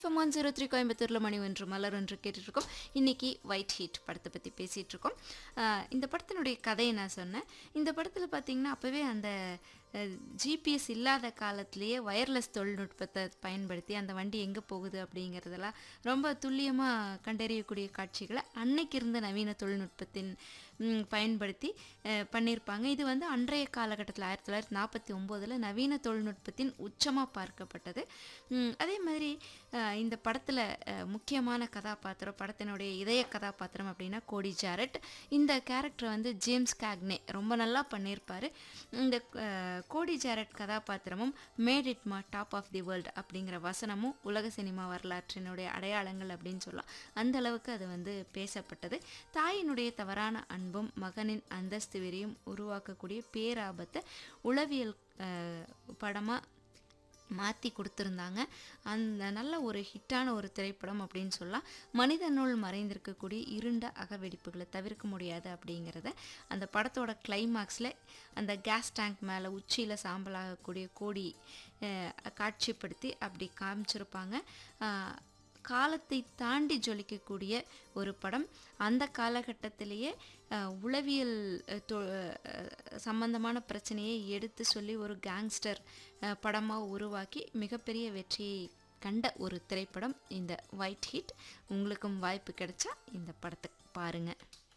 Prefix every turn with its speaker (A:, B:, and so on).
A: இப்போ one zero three கோயம்புத்தூரில் மணி ஒன்று மலர் ஒன்று கேட்டுட்ருக்கோம் இன்றைக்கி ஒயிட் ஹீட் படத்தை பற்றி பேசிகிட்டு இருக்கோம் ஆஹ் இந்த படத்தினுடைய கதையை நான் சொன்னேன் இந்த படத்தில் பார்த்தீங்கன்னா அப்போவே அந்த ஜிபிஎஸ் இல்லாத காலத்திலேயே வயர்லெஸ் தொழில்நுட்பத்தை பயன்படுத்தி அந்த வண்டி எங்கே போகுது அப்படிங்கிறதெல்லாம் ரொம்ப துல்லியமாக கண்டறியக்கூடிய காட்சிகளை அன்னைக்கு இருந்த நவீன தொழில்நுட்பத்தின் ம், பயன்படுத்தி அஹ், பண்ணியிருப்பாங்க இது வந்து அன்றைய காலகட்டத்தில் ஆயிரத்தி தொள்ளாயிரத்தி நாற்பத்தி ஒம்போதில் நவீன தொழில்நுட்பத்தின் உச்சமாக பார்க்கப்பட்டது ம், அதே மாதிரி அஹ், இந்த படத்தில் முக்கியமான கதாபாத்திரம் படத்தினுடைய இதய கதாபாத்திரம் அப்படின்னா கோடி ஜாரட் இந்த கேரக்டர் வந்து ஜேம்ஸ் கேக்னே ரொம்ப நல்லா பண்ணியிருப்பார் இந்த அஹ், கோடி ஜாரட் கதாபாத்திரமும் made it Ma top of the world அப்படிங்கிற வசனமும் உலக சினிமா வரலாற்றினுடைய அடையாளங்கள் அப்படின்னு சொல்லலாம் அந்த அளவுக்கு அது வந்து பேசப்பட்டது தாயினுடைய தவறான அன்பும் மகனின் அந்தஸ்து வெறியும் உருவாக்கக்கூடிய பேராபத்தை உளவியல் படமாக மாற்றி கொடுத்துருந்தாங்க அந்த நல்ல ஒரு ஹிட்டான ஒரு திரைப்படம் அப்படின்னு சொல்லலாம் மனிதனுள் மறைந்திருக்கக்கூடிய இருண்ட அகவெடிப்புகளை தவிர்க்க முடியாது அப்படிங்கிறத அந்த படத்தோட கிளைமாக்ஸில் அந்த கேஸ் டேங்க் மேலே உச்சியில் சாம்பலாகக்கூடிய கோடி அஹ், காட்சிப்படுத்தி அப்படி காமிச்சிருப்பாங்க அஹ், காலத்தை தாண்டி ஜொலிக்கக்கூடிய ஒரு படம் அந்த காலகட்டத்திலேயே அஹ், உளவியல் அஹ், தொ- அஹ், சம்பந்தமான பிரச்சனையை எடுத்து சொல்லி ஒரு கேங்ஸ்டர் படமாக உருவாக்கி மிகப்பெரிய வெற்றியை கண்ட ஒரு திரைப்படம் இந்த ஒயிட் ஹீட் உங்களுக்கும் வாய்ப்பு கிடைச்சா இந்த படத்தை பாருங்கள்